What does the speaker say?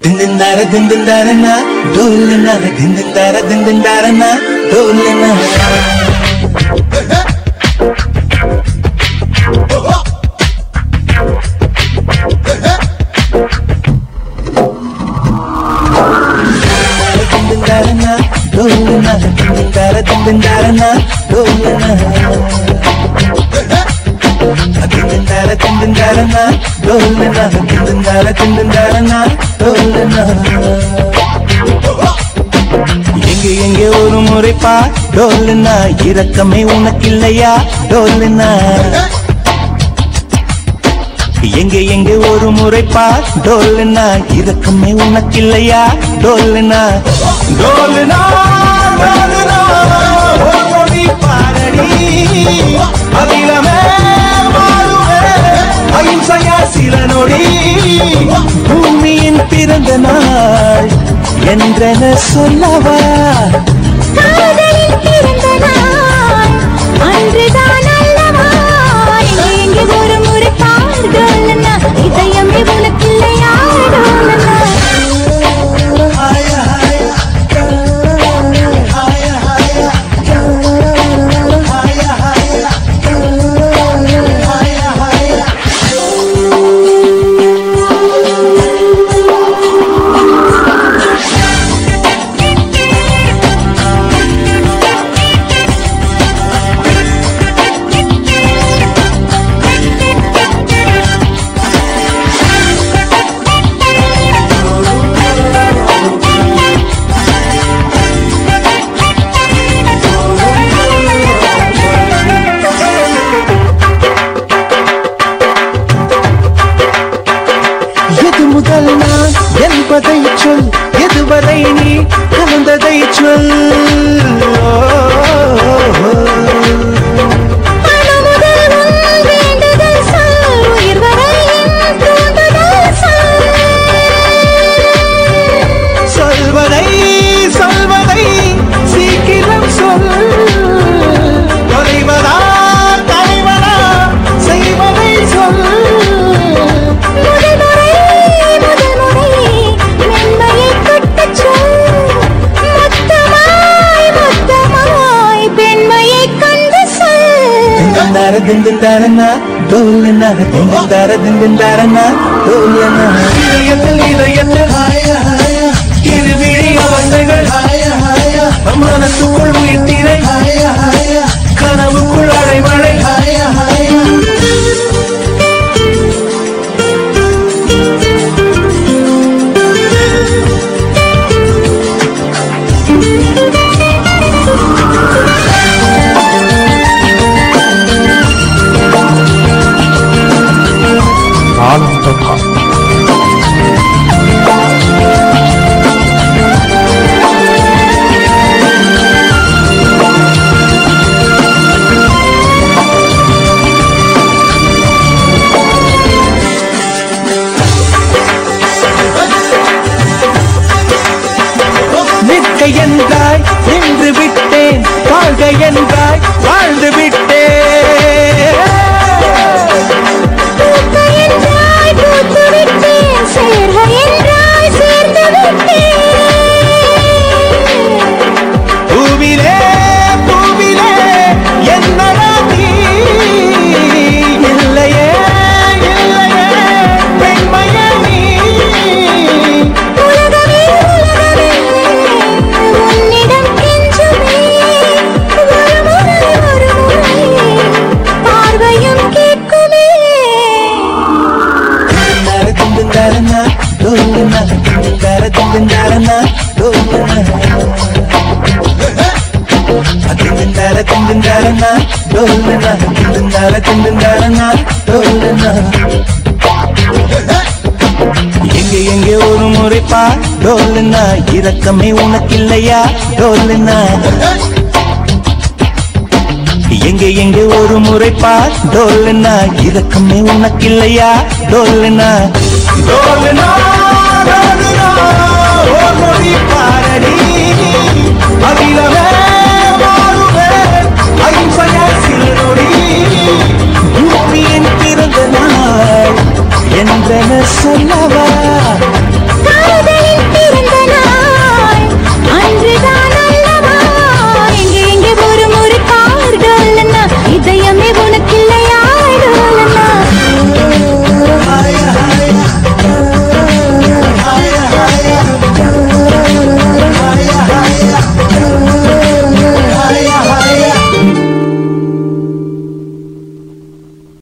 ದಿಂದಿಂದಾರ ದಿಂದಿಂದಾರನ ಡೋಲಿನ ದಿಂದಿಂದಾರ ದಿಂದಿಂದಾರನ ಡೋಲಿನ ದಿಂದಿಂದಾರನ ಡೋಲಿನ ದಿಂದಿಂದಾರ ದಿಂದಿಂದಾರನ ಡೋಲಿನ ದಿಂದಿಂದಾರ ದಿಂದಿಂದಾರನ ಡೋಲಿನ ದಿಂದಿಂದಾರ ದಿಂದಿಂದಾರನ ಡೋಲಿನ எங்கே எங்கே ஒரு முறை பா டோலுனா இரக்கமே உனக்கில்லையா டோலுனா எங்கே எங்கே ஒரு முறை பா டோலுனா இரக்கமே உனக்கில்லையா டோலுனா டோலுனா டோலுனா ஒரு நொடி பாரடி அகிலமே வாழுவே அகிம்சையா சில நொடி பூமியின் பிறந்த நாள் என்றென சொல்லவா காதலில் பிறந்த நாள் அன்றுதான் அல்லவா எங்கே ஒரு முறை பார்கலனா இதயமே உனக்கில்லையா டோலனா எது முதல் நான் என்பதை சொல் எதுவரை நீ கலந்ததை சொல் மனமுதல் உன் வேண்டுதல் சொல் உயிர் வரை என் தூண்டுதல் சொல் சொல்வதை சொல்வதை சீக்கிரம் சொல் தொலைவதா தலைவதா செய்வதை சொல் முதல் முறை முதல் முறை மென்மையை தொட்டுச் சொல் மொத்தமாய் மொத்தமாய் பெண்மையை கண்டு சொல் ದಿಂದಾರ ದಿಂದಿಂದಾರನ ಡೋಲಿನ ದಿಂದಿಂದಾರ ದಿಂದಿಂದಾರನ ಡೋಲಿನ இதயத்தில் இதயத்தில் ஹாய ஹாய இருவிழி அவசைகள் ஹாய ஹாய மனசுக்குள் உயிர்த்திரை ஹாய ஹாய கனவுக்குள் அடைமழை ஹாய ஹாய காலம் தப்பா நிற்க என்றாய் நின்று விட்டேன் வாழ்க என்றாய் வாழ்ந்து விட்டேன் பூக்க என்றாய் பூத்து விட்டேன் சேர்க என்றாய் சேர்ந்து விட்டேன் பூவிலே பூவிலே என்னடா நீ இல்லையே இல்லையே பெண்மையே நீ உலகமே உலகமே உன்னிடம் கெஞ்சுமே ஒரு முறை ஒரு முறை பார்வையும் கேட்குமே திண்டுந்தாரனா டோலுனா திண்டுந்தார திண்டுந்தாரனா டோலுனா திண்டுந்தார திண்டுந்தாரனா டோலுனா திண்டுந்தார திண்டுந்தாரனா டோலுனா எங்கே எங்கே ஒரு முறை பா டோலுனா இரக்கமே உனக்கில்லையா டோலுனா எங்கே எங்கே ஒரு முறை பா டோலுனா இரக்கமே உனக்கில்லையா டோலுனா டோலுனா டோலுனா ஒரு மொழி பாரடி அகிலமே வாழுவே அகிம்சையா சில நொடி பூமியின் பிறந்த நாள் என்றென சொல்லவா